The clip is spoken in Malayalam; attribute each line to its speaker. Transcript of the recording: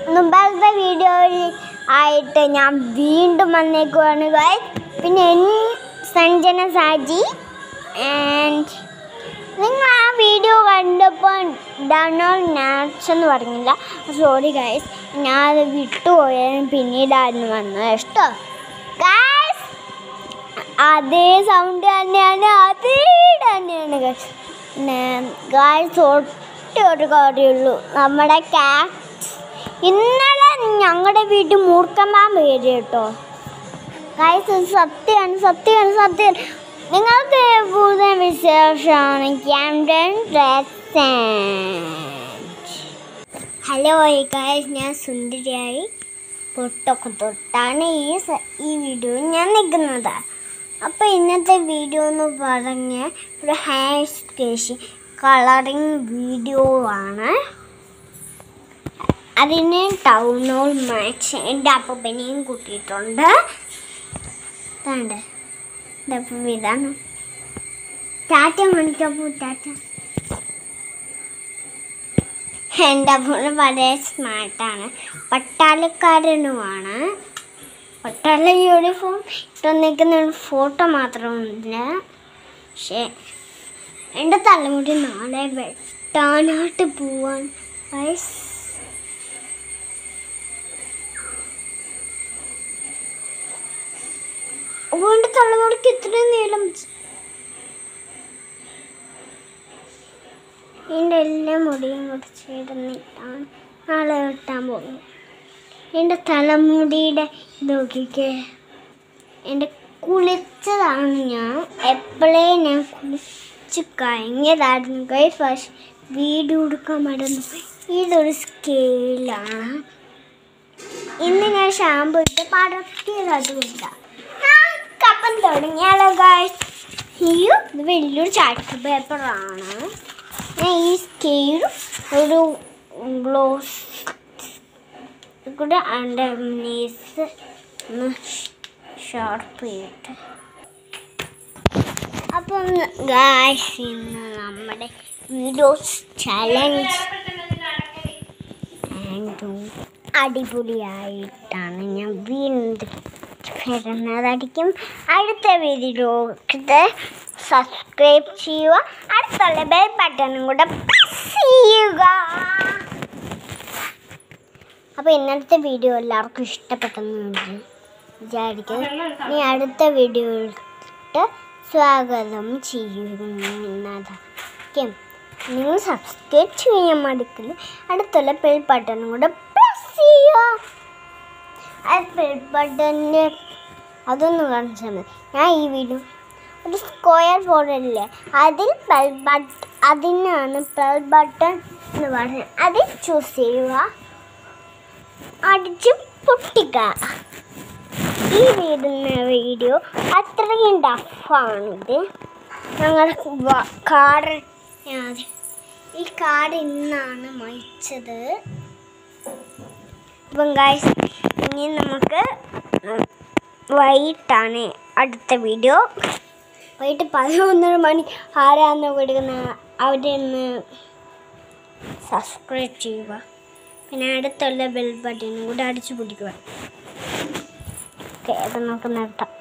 Speaker 1: മുമ്പത്തെ വീഡിയോയിൽ ആയിട്ട് ഞാൻ വീണ്ടും വന്നേക്കുവാണ് guys. പിന്നെ എൻ സഞ്ജന സാജി ആൻഡ് നിങ്ങൾ ആ വീഡിയോ കണ്ടപ്പോൾ ഡൗൺലോഡ് നാച്ച് എന്ന് പറഞ്ഞില്ല സോറി ഗൈസ് ഞാൻ അത് വിട്ടുപോയാലും പിന്നീടായിരുന്നു വന്നത് ഇഷ്ടം ഗൈസ് അതേ സൗണ്ട് തന്നെയാണ് അതേ തന്നെയാണ് ഗൈസ് പിന്നെ ഗൈസ് ഒറ്റ ഒരു കാര്യമുള്ളൂ നമ്മുടെ ക്യാറ്റ് ഇന്നലെ ഞങ്ങളുടെ വീട്ടിൽ മൂർക്കമ്മാൻ പേര് കേട്ടോ ഗൈസ് ഇത് സത്യമാണ് സത്യമാണ് സത്യം നിങ്ങൾക്ക് പുതിയ വിശേഷമാണ് ക്യാമ്പ്ടൺ ഹലോ ഗൈസ് ഞാൻ സുന്ദരിയായി പൊട്ടൊക്കെ തൊട്ടാണ് ഈ സ- ഈ വീഡിയോ ഞാൻ നിൽക്കുന്നത് അപ്പോൾ ഇന്നത്തെ വീഡിയോ എന്ന് പറഞ്ഞ് ഒരു ഹെയർ സ്റ്റേഷൻ കളറിങ് വീഡിയോ ആണ് അതിന് ടൗൺ ഹോൾ മാച്ച് എൻ്റെ അപ്പനെയും കൂട്ടിയിട്ടുണ്ട് ഇതാണ്ട് ഇതപ്പം ഇതാണ് ടാറ്റ മണിക്കപ്പൂ ടാറ്റ എൻ്റെ അപ്പന് വളരെ സ്മാർട്ടാണ് പട്ടാളക്കാരനുമാണ് പട്ടാള യൂണിഫോം ഇട്ട് നിൽക്കുന്ന ഒരു ഫോട്ടോ മാത്രമുണ്ട് പക്ഷേ എൻ്റെ തലമുടി നാളെ വെട്ടാനായിട്ട് പോവാൻ വയസ്സ് അവൻ്റെ തലമുടിക്ക് ഇത്രയും നീളം വെച്ച്. എൻ്റെ എല്ലാ മുടിയും കൂടി ചേർന്നിട്ടാണ് നാളെ വെട്ടാൻ പോകുന്നത് എൻ്റെ തലമുടിയുടെ ഇത് നോക്കിക്കേ എൻ്റെ കുളിച്ചതാണ് ഞാൻ എപ്പോഴേ ഞാൻ കുളിച്ച് കഴിഞ്ഞതായിരുന്നു കൈ പക്ഷെ വീഡിയോ എടുക്കാൻ മറന്നു പോയി. ഇതൊരു സ്കെയിലാണ് ഇന്ന് ഞാൻ ഷാമ്പു ഇട്ട് പടർത്തിയത് അതുകൊണ്ടാണ് ഞാൻ കപ്പം തുടങ്ങിയാലോ ഗായ്സ് അയ്യോ ഇത് വലിയൊരു ചാർട്ട് പേപ്പറാണ് ഞാൻ ഈ സ്കെയിലും ഒരു ഗ്ലോസ് കൂടെ അതിൻ്റെ നേസ് ഒന്ന് ഷാർപ്പ് ചെയ്യട്ടെ അപ്പം ഗായ്സ് ഇന്ന് നമ്മുടെ വീഡിയോസ് ചലഞ്ച് അടിപൊളിയായിട്ടാണ് ഞാൻ വീണ്ടും വരുന്നതായിരിക്കും അടുത്ത വീഡിയോക്ക് സബ്സ്ക്രൈബ് ചെയ്യുക അടുത്തുള്ള ബെൽ ബട്ടണും കൂടെ പ്രസ് ചെയ്യുക അപ്പോൾ ഇന്നത്തെ വീഡിയോ എല്ലാവർക്കും ഇഷ്ടപ്പെട്ടെന്ന് വിചാരിക്കുന്നു ഇനി അടുത്ത വീഡിയോയിലിട്ട് സ്വാഗതം ചെയ്യുന്നതായിരിക്കും നിങ്ങൾ സബ്സ്ക്രൈബ് ചെയ്യാൻ മടിക്കില്ല അടുത്തുള്ള ബെൽ ബട്ടണും കൂടെ പ്രസ് ചെയ്യുക ആ ബെൽ ബട്ടൻ്റെ അതൊന്ന് കാണിച്ചാൽ മതി ഞാൻ ഈ വീഡിയോ ഒരു സ്ക്വയർ ബോർഡല്ലേ അതിൽ ബെൽ ബട്ട് അതിനാണ് ബെൽ ബട്ടൺ എന്ന് പറയുന്നത് അത് ചൂസ് ചെയ്യുക അടിച്ച് പൊട്ടിക്കുക ഈ വീടുന്ന വീഡിയോ അത്രയും ടഫാണിത് ഞങ്ങളുടെ കാറ് ഈ കാർഡ് ഇന്നാണ് മയിച്ചത് അപ്പം ഗായ്സ് ഇനി നമുക്ക് വൈകിട്ടാണ് അടുത്ത വീഡിയോ വൈകിട്ട് പതിനൊന്നര മണി ആരാന്ന് കൊടുക്കുന്ന അവിടെ നിന്ന് സബ്സ്ക്രൈബ് ചെയ്യുക പിന്നെ അടുത്തുള്ള ബെൽ ബട്ടനും കൂടെ അടിച്ചു പിടിക്കുക ഓക്കെ അത് നമുക്ക് നിർത്താം